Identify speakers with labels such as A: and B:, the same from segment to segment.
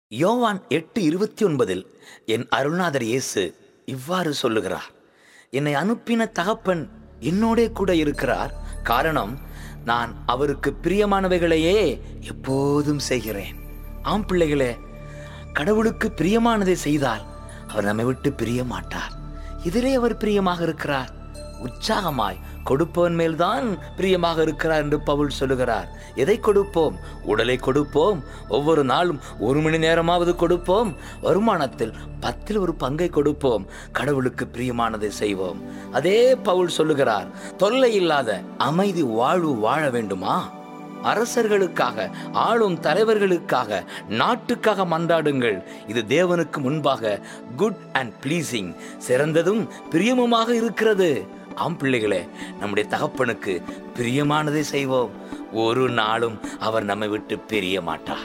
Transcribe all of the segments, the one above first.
A: யோவான் எட்டு இருபத்தி ஒன்பதில் என் அருள்நாதர் இயேசு இவ்வாறு சொல்லுகிறார் என்னை அனுப்பின தகப்பன் என்னோடே கூட இருக்கிறார் காரணம் நான் அவருக்கு பிரியமானவைகளையே எப்போதும் செய்கிறேன் ஆம் பிள்ளைகளே கடவுளுக்கு பிரியமானதை செய்தால் அவர் நம்மை விட்டு பிரிய மாட்டார் இதிலே அவர் பிரியமாக இருக்கிறார் உற்சாகமாய் கொடுப்பவன் மேல்தான் பிரியமாக இருக்கிறார் என்று பவுல் சொல்லுகிறார் எதை கொடுப்போம் உடலை கொடுப்போம் ஒவ்வொரு நாளும் ஒரு மணி நேரமாவது கொடுப்போம் வருமானத்தில் பத்தில் ஒரு பங்கை கொடுப்போம் கடவுளுக்கு பிரியமானதை செய்வோம் அதே பவுல் சொல்லுகிறார் தொல்லை இல்லாத அமைதி வாழ்வு வாழ வேண்டுமா அரசர்களுக்காக ஆளும் தலைவர்களுக்காக நாட்டுக்காக மன்றாடுங்கள் இது தேவனுக்கு முன்பாக குட் அண்ட் ப்ளீசிங் சிறந்ததும் பிரியமுமாக இருக்கிறது ஆம் பிள்ளைகளே நம்முடைய தகப்பனுக்கு பிரியமானதை செய்வோம் ஒரு நாளும் அவர் நம்மை விட்டு பிரிய மாட்டார்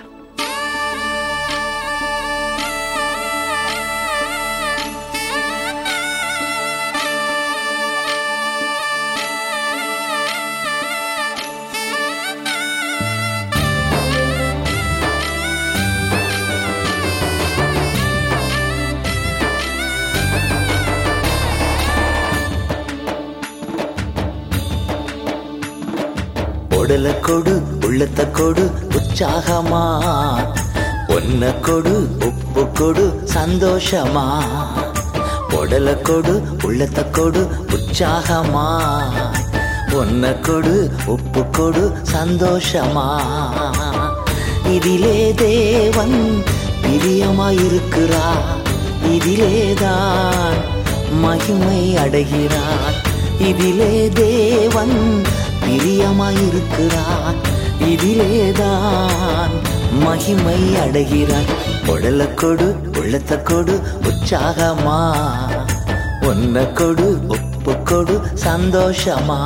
A: உடல கொடு உள்ளத்த கொடு உற்சாகமா ஒன்ன கொடு உப்பு கொடு சந்தோஷமா உடல கொடு உள்ளத்த கொடு உற்சாகமா ஒன்ன கொடு உப்பு கொடு சந்தோஷமா இதிலே தேவன் பிரியமாயிருக்கிறார் இதிலேதான் மகிமை அடைகிறார் இதிலே தேவன் பிரியமாயிருக்கிறார் இதிலேதான் மகிமை அடைகிறார் உடல கொடு உள்ளத்த கொடு உற்சாகமா ஒன்ன கொடு உப்பு கொடு சந்தோஷமா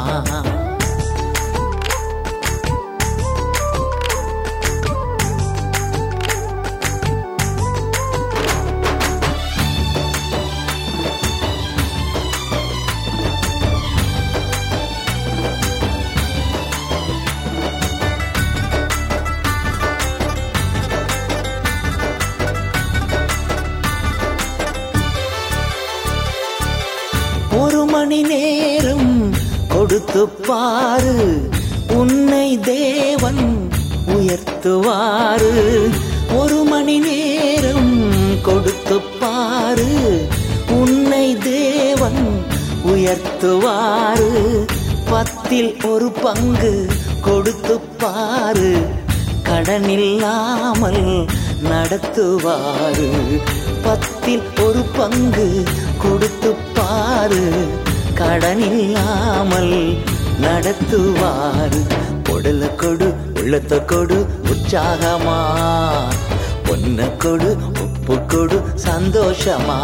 A: ஒரு மணி நேரம் கொடுத்து பாரு உன்னை தேவன் உயர்த்துவாரு ஒரு மணி நேரம் கொடுத்து பாரு உன்னை தேவன் உயர்த்துவாரு பத்தில் ஒரு பங்கு கொடுத்து பாரு கடனில்லாமல் நடத்துவாரு பத்தில் ஒரு பங்கு கொடுத்து பாரு கடனில்லாமல் நடத்துவாரு உடல கொடு உள்ளத்த கொடு உற்சாகமா பொன்ன கொடு உப்பு கொடு சந்தோஷமா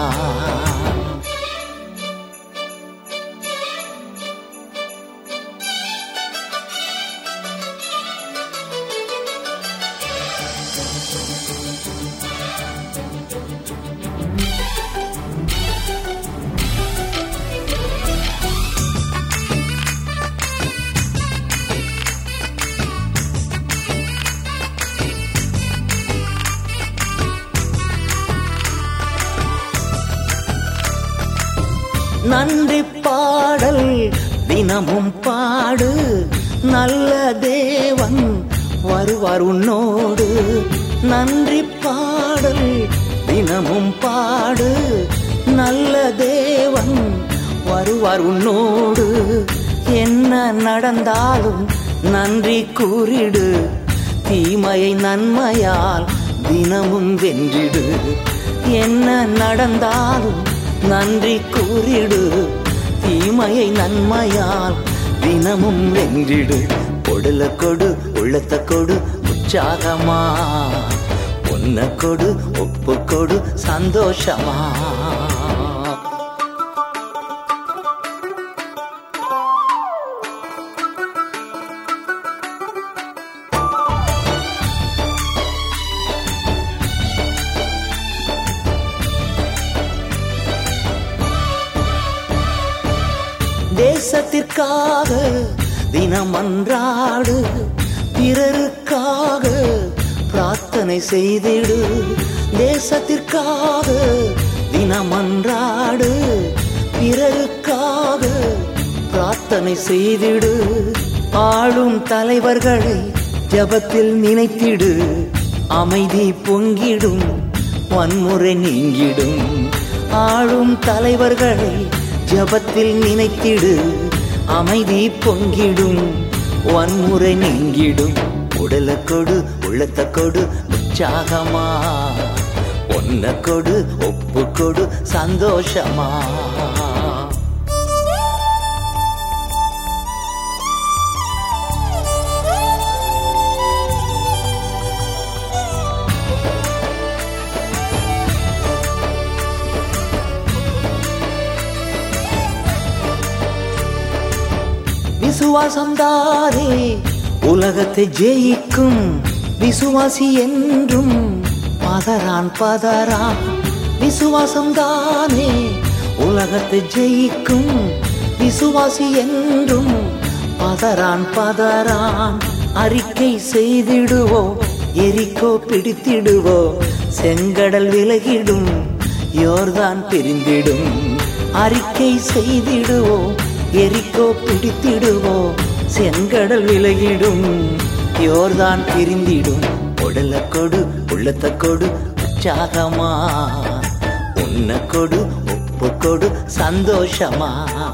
A: நன்றி பாடல் தினமும் பாடு நல்ல தேவன் வருவார் உன்னோடு நன்றி பாடல் தினமும் பாடு நல்ல தேவன் வருவார் உன்னோடு என்ன நடந்தாலும் நன்றி கூறிடு தீமையை நன்மையால் தினமும் வென்றிடு என்ன நடந்தாலும் நன்றி கூறிடு தீமையை நன்மையால் தினமும் வென்றிடு உடல கொடு உள்ளத்த கொடு உற்சாகமா உன்ன கொடு ஒப்பு கொடு சந்தோஷமா தேசத்திற்காக தினமன்றாடு பிறருக்காக பிரார்த்தனை செய்திடு தேசத்திற்காக தினமன்றாடு பிறருக்காக பிரார்த்தனை செய்திடு ஆளும் தலைவர்களை ஜபத்தில் நினைத்திடு அமைதி பொங்கிடும் வன்முறை நீங்கிடும் ஆளும் தலைவர்களை ஜபத்தில் நினைத்திடு அமைதி பொங்கிடும் வன்முறை நீங்கிடும் உடல கொடு உள்ளத்த கொடு உற்சாகமா ஒன்ன கொடு ஒப்பு கொடு சந்தோஷமா விசுவாசம் தாரே உலகத்தை ஜெயிக்கும் விசுவாசி என்றும் பதறான் பதறான் விசுவாசம் தானே உலகத்தை ஜெயிக்கும் விசுவாசி என்றும் பதறான் பதறான் அறிக்கை செய்திடுவோ எரிக்கோ பிடித்திடுவோ செங்கடல் விலகிடும் யோர்தான் பிரிந்திடும் அறிக்கை செய்திடுவோ எரிக்கோ பிடித்திடுவோ செங்கடல் விலகிடும் யோர்தான் பிரிந்திடும் உடல கொடு உள்ளத்த கொடு உற்சாகமா உன்ன கொடு ஒப்பு கொடு சந்தோஷமா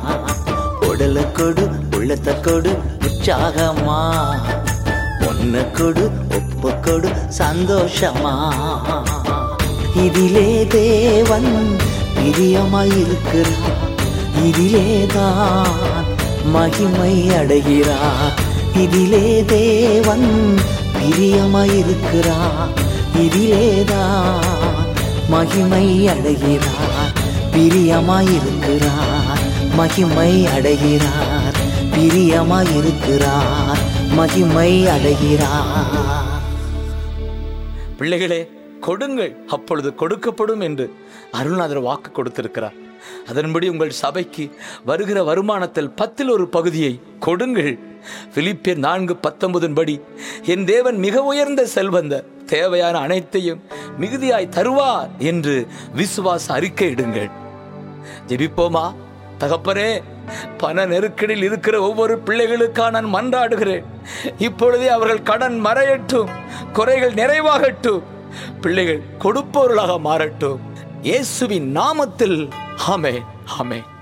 A: உடல கொடு உள்ளத்த கொடு உற்சாகமா ஒன்ன கொடு ஒப்பு கொடு சந்தோஷமா இதிலே தேவன் பிரியமாயிருக்கிறார் இதிலேதான் மகிமை அடைகிறார் இதிலே தேவன் பிரியமாயிருக்கிறார் இதிலேதான் மகிமை அடைகிறார் பிரியமாயிருக்கிறார் மகிமை அடைகிறார் பிரியமாயிருக்கிறார் மகிமை அடைகிறார்
B: பிள்ளைகளே கொடுங்கள் அப்பொழுது கொடுக்கப்படும் என்று அருள்நாதர் வாக்கு கொடுத்திருக்கிறார் அதன்படி உங்கள் சபைக்கு வருகிற வருமானத்தில் பத்தில் ஒரு பகுதியை கொடுங்கள் பிலிப்பியர் நான்கு பத்தொன்பதின் படி என் தேவன் மிக உயர்ந்த செல்வந்த தேவையான அனைத்தையும் மிகுதியாய் தருவார் என்று விசுவாச அறிக்கையிடுங்கள் ஜெபிப்போமா தகப்பனே பண நெருக்கடியில் இருக்கிற ஒவ்வொரு பிள்ளைகளுக்காக நான் மன்றாடுகிறேன் இப்பொழுதே அவர்கள் கடன் மறையட்டும் குறைகள் நிறைவாகட்டும் பிள்ளைகள் கொடுப்பவர்களாக மாறட்டும் இயேசுவின் நாமத்தில் ஆமே ஆமே